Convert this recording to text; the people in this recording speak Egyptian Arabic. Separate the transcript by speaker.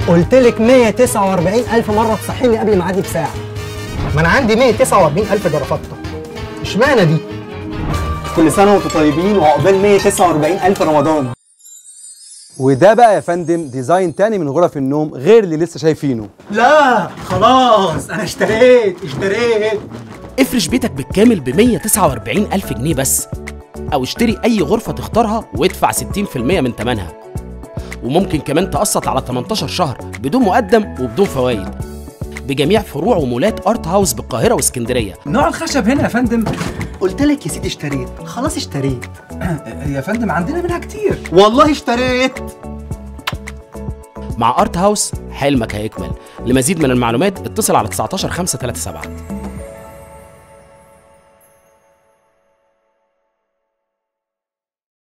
Speaker 1: قلت لك 149 الف مره تصحيني قبل ميعادي بساعه ما انا عندي 149 الف جرافطه اشمعنى دي
Speaker 2: كل سنه وانتم طيبين وعقبال 149 الف رمضان
Speaker 3: وده بقى يا فندم ديزاين تاني من غرف النوم غير اللي لسه شايفينه
Speaker 1: لا خلاص انا اشتريت اشتريت
Speaker 4: افرش بيتك بالكامل ب 149 ألف جنيه بس أو اشتري أي غرفة تختارها وادفع 60% من ثمنها وممكن كمان تقسط على 18 شهر بدون مقدم وبدون فوائد بجميع فروع ومولات ارت هاوس بالقاهرة واسكندرية
Speaker 5: نوع الخشب هنا يا فندم
Speaker 1: قلت لك يا سيدي اشتريت خلاص اشتريت
Speaker 5: يا فندم عندنا منها كتير
Speaker 1: والله اشتريت
Speaker 4: مع ارت هاوس حلمك هيكمل لمزيد من المعلومات اتصل على 19 537